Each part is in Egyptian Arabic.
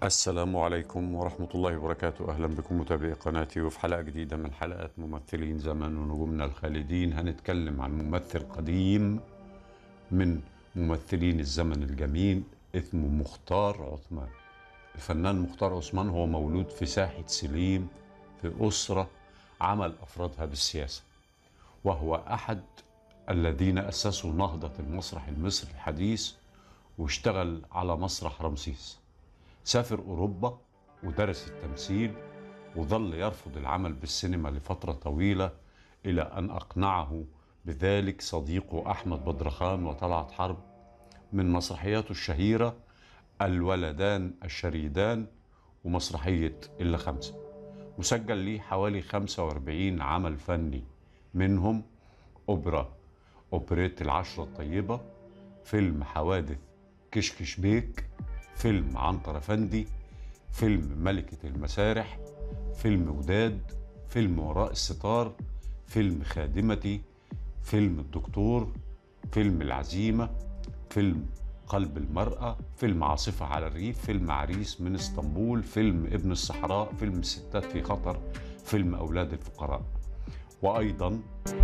السلام عليكم ورحمة الله وبركاته أهلا بكم متابعي قناتي وفي حلقة جديدة من حلقات ممثلين زمان ونجومنا الخالدين هنتكلم عن ممثل قديم من ممثلين الزمن الجميل اسمه مختار عثمان الفنان مختار عثمان هو مولود في ساحة سليم في أسرة عمل أفرادها بالسياسة وهو أحد الذين أسسوا نهضة المسرح المصري الحديث واشتغل على مسرح رمسيس سافر أوروبا ودرس التمثيل وظل يرفض العمل بالسينما لفترة طويلة إلى أن أقنعه بذلك صديقه أحمد بدرخان وطلعت حرب من مسرحياته الشهيرة الولدان الشريدان ومسرحية إلا خمسة مسجل ليه حوالي 45 عمل فني منهم أوبرا أوبريت العشرة الطيبة فيلم حوادث كشكش بيك فيلم عنتر أفندي فيلم ملكة المسارح فيلم وداد فيلم وراء الستار فيلم خادمتي فيلم الدكتور فيلم العزيمة فيلم قلب المرأة فيلم عاصفة على الريف فيلم عريس من اسطنبول فيلم ابن الصحراء فيلم الستات في خطر فيلم أولاد الفقراء وأيضا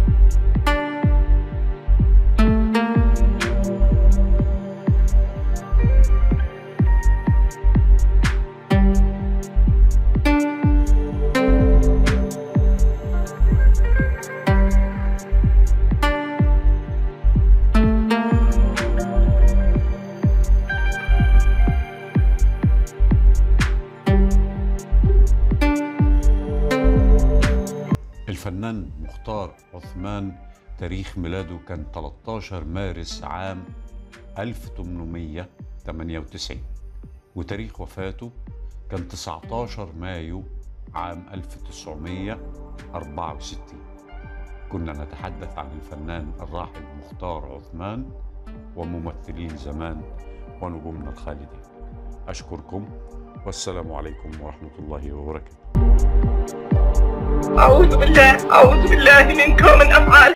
الفنان مختار عثمان تاريخ ميلاده كان 13 مارس عام 1898 وتاريخ وفاته كان 19 مايو عام 1964 كنا نتحدث عن الفنان الراحل مختار عثمان وممثلين زمان ونجومنا الخالدين أشكركم والسلام عليكم ورحمة الله وبركاته أعوذ بالله أعوذ بالله منكم من أفعال